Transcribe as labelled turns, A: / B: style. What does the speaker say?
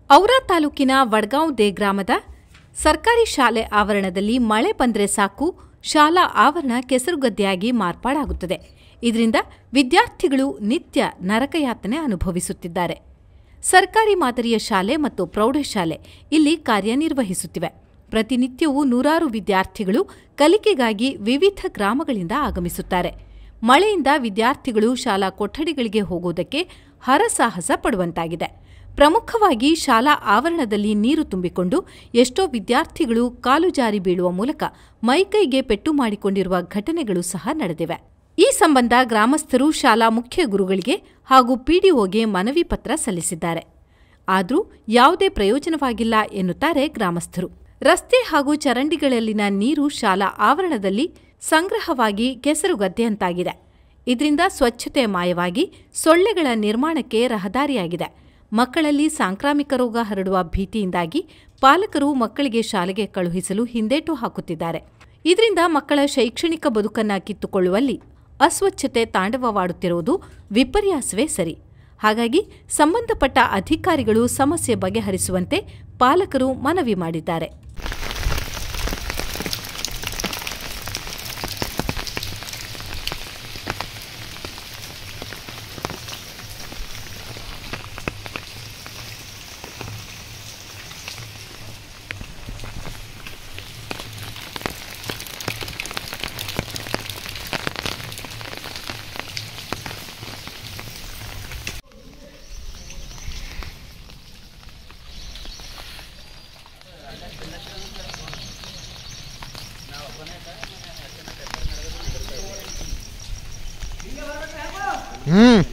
A: aura ತಾಲೂಕಿನ ವಡ್ಗಾಂವ್ they ಗ್ರಾಮದ ಸರ್ಕಾರಿ ಶಾಲೆ ಆವರಣದಲ್ಲಿ ಮಳೆ ಬಂದ್ರೆ ಸಾಕು ಶಾಲಾ ಆವರಣ ಕೆಸರುಗದ್ದೆಯಾಗಿ ಮಾರ್ಪಾಡಾಗುತ್ತದೆ ಇದರಿಂದ ವಿದ್ಯಾರ್ಥಿಗಳು ನಿತ್ಯ ನರಕಯಾತನೆ ಅನುಭವಿಸುತ್ತಿದ್ದಾರೆ ಸರ್ಕಾರಿ ಮಾದರಿಯ ಶಾಲೆ ಮತ್ತು ಪ್ರೌಢಶಾಲೆ ಇಲ್ಲಿ ಕಾರ್ಯನಿರ್ವಹಿಸುತ್ತಿವೆ ಪ್ರತಿನಿತ್ಯವೂ ನೂರಾರು ವಿದ್ಯಾರ್ಥಿಗಳು ಕಲಿಕೆಗಾಗಿ ವಿವಿಧ ಗ್ರಾಮಗಳಿಂದ ಆಗಮಿಸುತ್ತಾರೆ ಮಳೆಯಿಂದ ವಿದ್ಯಾರ್ಥಿಗಳು ಶಾಲಾ ಕೊಠಡಿಗಳಿಗೆ ಹೋಗುವುದಕ್ಕೆ ಹರಸಾಹಸ ಪಡುವಂತಾಗಿದೆ ಪ್ರಮುಖವಾಗಿ ಶಾಲಾ ಆವರಣದಲ್ಲಿ ನೀರು ತುಂಬಿಕೊಂಡು ಎಷ್ಟೋ ವಿದ್ಯಾರ್ಥಿಗಳು ಕಾಲು ಜಾರಿ ಬೀಳುವ ಮೂಲಕ ಮೈಕೈಗೆ ಪೆಟ್ಟು ಮಾಡಿಕೊಂಡಿರುವ ಘಟನೆಗಳು ಸಹ ನಡೆದಿವೆ ಈ ಸಂಬಂಧ ಗ್ರಾಮಸ್ಥರು ಶಾಲಾ ಮುಖ್ಯ ಗುರುಗಳಿಗೆ ಹಾಗೂ ಪಿಡಿಒಗೆ ಮನವಿ ಪತ್ರ ಸಲ್ಲಿಸಿದ್ದಾರೆ ಆದರೂ ಯಾವುದೇ ಪ್ರಯೋಜನವಾಗಿಲ್ಲ ಎನ್ನುತ್ತಾರೆ ಗ್ರಾಮಸ್ಥರು ರಸ್ತೆ ಹಾಗೂ ಚರಂಡಿಗಳಲ್ಲಿನ ನೀರು ಶಾಲಾ ಆವರಣದಲ್ಲಿ ಸಂಗ್ರಹವಾಗಿ ಕೆಸರುಗದ್ದೆಯಂತಾಗಿದೆ ಇದರಿಂದ ಸ್ವಚ್ಛತೆ ಮಾಯವಾಗಿ ಸೊಳ್ಳೆಗಳ ನಿರ್ಮಾಣಕ್ಕೆ ರಹದಾರಿಯಾಗಿದೆ ಮಕ್ಕಳಲ್ಲಿ ಸಾಂಕ್ರಾಮಿಕ ರೋಗ ಹರಡುವ ಭೀತಿಯಿಂದಾಗಿ ಪಾಲಕರು ಮಕ್ಕಳಿಗೆ ಶಾಲೆಗೆ ಕಳುಹಿಸಲು ಹಿಂದೇಟು ಹಾಕುತ್ತಿದ್ದಾರೆ ಇದರಿಂದ ಮಕ್ಕಳ ಶೈಕ್ಷಣಿಕ ಬದುಕನ್ನ ಕಿತ್ತುಕೊಳ್ಳುವಲ್ಲಿ ಅಸ್ವಚ್ಛತೆ ತಾಂಡವವಾಡುತ್ತಿರುವುದು ವಿಪರ್ಯಾಸವೇ ಸರಿ ಹಾಗಾಗಿ ಸಂಬಂಧಪಟ್ಟ ಅಧಿಕಾರಿಗಳು ಸಮಸ್ಯೆ ಬಗೆಹರಿಸುವಂತೆ ಪಾಲಕರು ಮನವಿ ಮಾಡಿದ್ದಾರೆ
B: ಹ್ಮ್